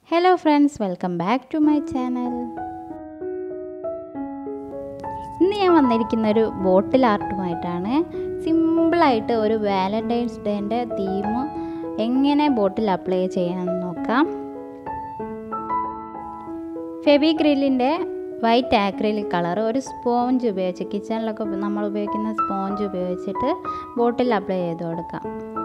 Hello friends welcome back to my channel ഇന്ന് ഞാൻ വന്നിരിക്കുന്ന ഒരു ബോട്ടിൽ ആർട്ടുമായിട്ടാണ് സിമ്പിളായിട്ട് ഒരു വാലൻറ്റൈൻസ് ഡേൻ്റെ തീം എങ്ങനെ ബോട്ടിൽ അപ്ലൈ ചെയ്യാമെന്ന് നോക്കാം ഫെബി ഗ്രില്ലിൻ്റെ വൈറ്റ് ആക്രിലിക് കളർ ഒരു സ്പോഞ്ച് ഉപയോഗിച്ച് കിച്ചണിലൊക്കെ നമ്മൾ ഉപയോഗിക്കുന്ന സ്പോഞ്ച് ഉപയോഗിച്ചിട്ട് ബോട്ടിൽ അപ്ലൈ ചെയ്ത് കൊടുക്കാം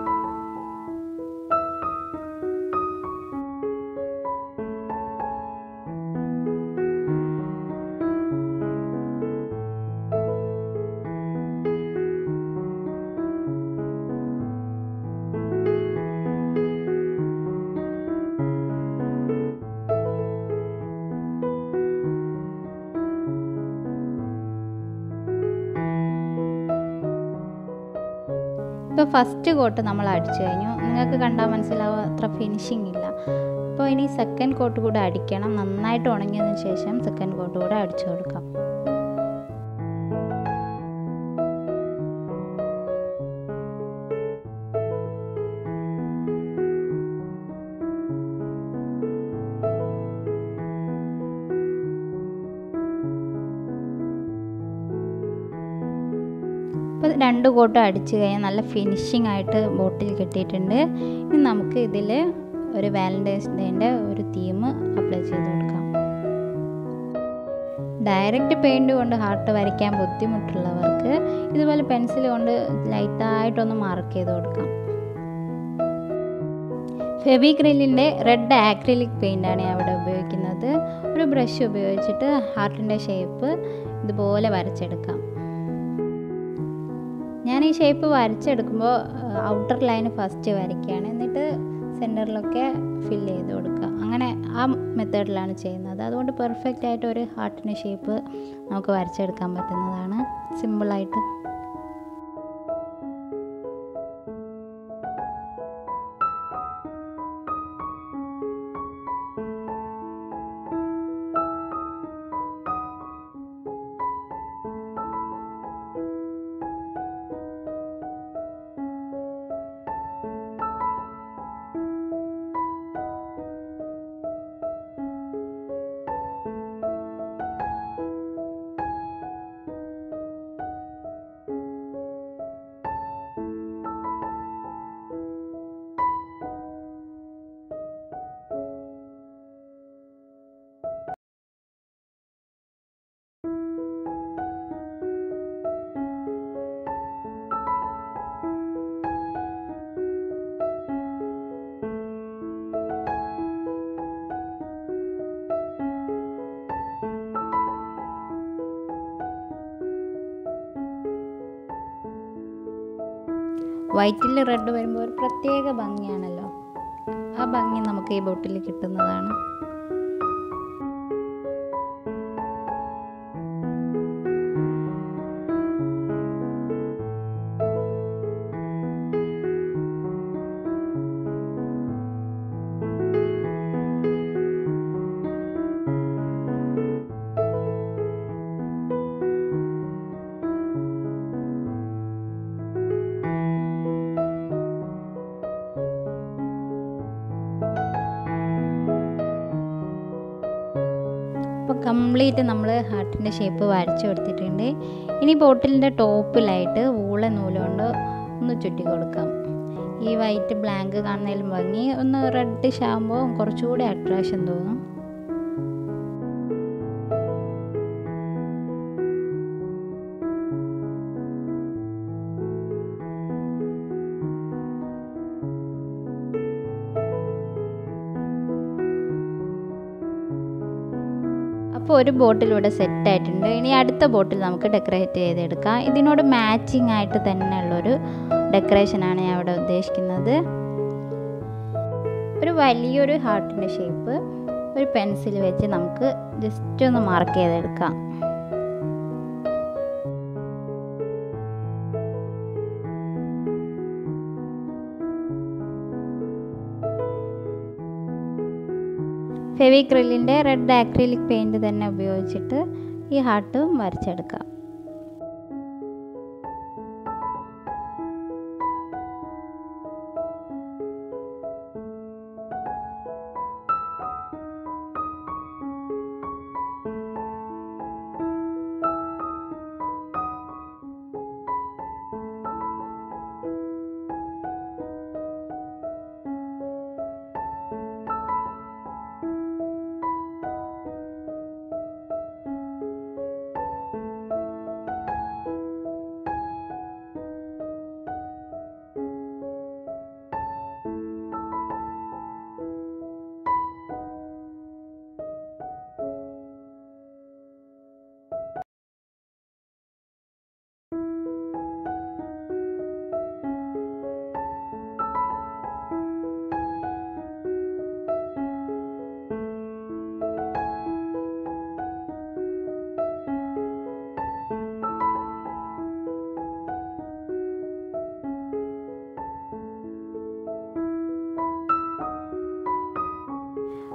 ഇപ്പോൾ ഫസ്റ്റ് കോട്ട് നമ്മൾ അടിച്ചു കഴിഞ്ഞു നിങ്ങൾക്ക് കണ്ടാൽ മനസ്സിലാവും അത്ര ഫിനിഷിംഗ് ഇല്ല അപ്പോൾ ഇനി സെക്കൻഡ് കോട്ട് കൂടെ അടിക്കണം നന്നായിട്ട് ഉണങ്ങിയതിന് ശേഷം സെക്കൻഡ് കോട്ട് കൂടെ അടിച്ചു കൊടുക്കാം ഇപ്പോൾ രണ്ട് കോട്ടും അടിച്ച് കഴിഞ്ഞാൽ നല്ല ഫിനിഷിംഗ് ആയിട്ട് ബോട്ടിൽ കിട്ടിയിട്ടുണ്ട് ഇനി നമുക്ക് ഇതിൽ ഒരു വാലൻറ്റൈൻസ് ഡേൻ്റെ ഒരു തീം അപ്ലൈ ചെയ്ത് കൊടുക്കാം ഡയറക്റ്റ് പെയിൻറ് കൊണ്ട് ഹാർട്ട് വരയ്ക്കാൻ ബുദ്ധിമുട്ടുള്ളവർക്ക് ഇതുപോലെ പെൻസിൽ കൊണ്ട് ലൈറ്റായിട്ടൊന്ന് മാർക്ക് ചെയ്ത് കൊടുക്കാം ഫെബിക്രിലിൻ്റെ റെഡ് ആക്രിലിക് പെയിൻ്റാണ് ഞാൻ അവിടെ ഉപയോഗിക്കുന്നത് ഒരു ബ്രഷ് ഉപയോഗിച്ചിട്ട് ഹാർട്ടിൻ്റെ ഷേപ്പ് ഇതുപോലെ വരച്ചെടുക്കാം ഞാൻ ഈ ഷേപ്പ് വരച്ചെടുക്കുമ്പോൾ ഔട്ടർ ലൈൻ ഫസ്റ്റ് വരയ്ക്കുകയാണ് എന്നിട്ട് സെൻറ്ററിലൊക്കെ ഫില്ല് ചെയ്ത് കൊടുക്കുക അങ്ങനെ ആ മെത്തേഡിലാണ് ചെയ്യുന്നത് അതുകൊണ്ട് പെർഫെക്റ്റ് ആയിട്ട് ഒരു ഹാർട്ടിൻ്റെ ഷേപ്പ് നമുക്ക് വരച്ചെടുക്കാൻ പറ്റുന്നതാണ് സിമ്പിളായിട്ട് വൈറ്റിൽ റെഡ് വരുമ്പോൾ ഒരു പ്രത്യേക ഭംഗിയാണല്ലോ ആ ഭംഗി നമുക്ക് ഈ ബോട്ടിൽ കിട്ടുന്നതാണ് അപ്പോൾ കംപ്ലീറ്റ് നമ്മൾ ഹാർട്ടിൻ്റെ ഷേപ്പ് വരച്ചു കൊടുത്തിട്ടുണ്ട് ഇനി ബോട്ടിലിൻ്റെ ടോപ്പിലായിട്ട് ഊള നൂലുകൊണ്ട് ഒന്ന് ചുറ്റി കൊടുക്കാം ഈ വൈറ്റ് ബ്ലാങ്ക് കാണുന്നതിലും ഭംഗി ഒന്ന് റെഡിഷ് ആകുമ്പോൾ കുറച്ചുകൂടി അട്രാക്ഷൻ തോന്നും അപ്പോൾ ഒരു ബോട്ടിൽ ഇവിടെ സെറ്റ് ആയിട്ടുണ്ട് ഇനി അടുത്ത ബോട്ടിൽ നമുക്ക് ഡെക്കറേറ്റ് ചെയ്തെടുക്കാം ഇതിനോട് മാച്ചിങ് ആയിട്ട് തന്നെയുള്ളൊരു ഡെക്കറേഷനാണ് ഞാൻ ഇവിടെ ഉദ്ദേശിക്കുന്നത് ഒരു വലിയൊരു ഹാർട്ടിൻ്റെ ഷേപ്പ് ഒരു പെൻസിൽ വെച്ച് നമുക്ക് ജസ്റ്റ് ഒന്ന് മാർക്ക് ചെയ്തെടുക്കാം ഫെവിക്രിലിൻ്റെ റെഡ് ആക്രിലിക് പെയിൻറ് തന്നെ ഉപയോഗിച്ചിട്ട് ഈ ഹാർട്ട് വരച്ചെടുക്കാം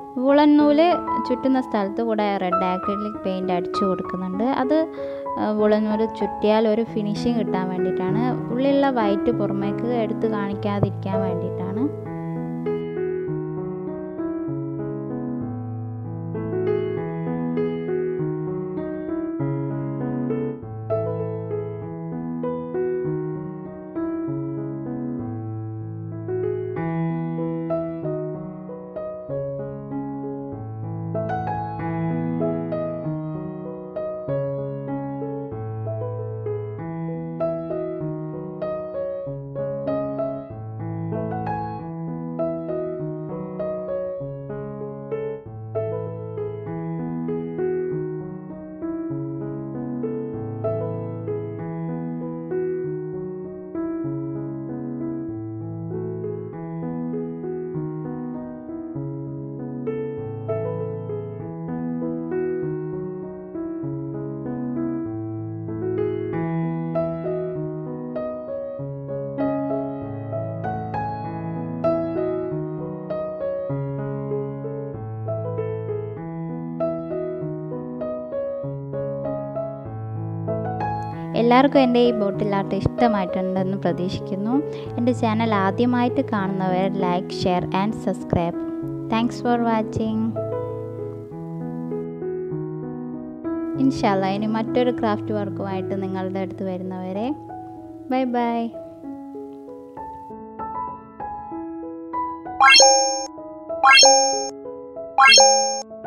വുളൻ നൂല് ചുറ്റുന്ന സ്ഥലത്ത് കൂടെ റെഡ് ആക്രിലിക് പെയിൻറ് അടിച്ചു കൊടുക്കുന്നുണ്ട് അത് വുളൻ നൂല് ചുറ്റിയാൽ ഒരു ഫിനിഷിങ് കിട്ടാൻ വേണ്ടിയിട്ടാണ് ഉള്ളിലുള്ള വൈറ്റ് പുറമേക്ക് എടുത്ത് കാണിക്കാതിരിക്കാൻ വേണ്ടിയിട്ടാണ് എല്ലാവർക്കും എൻ്റെ ഈ ബോട്ടിൽ ആർട്ട് ഇഷ്ടമായിട്ടുണ്ടെന്ന് പ്രതീക്ഷിക്കുന്നു എൻ്റെ ചാനൽ ആദ്യമായിട്ട് കാണുന്നവർ like share and subscribe thanks for watching ഇൻഷാല്ല ഇനി മറ്റൊരു ക്രാഫ്റ്റ് വർക്കുമായിട്ട് നിങ്ങളുടെ അടുത്ത് വരുന്നവരെ ബൈ ബൈ Thank you.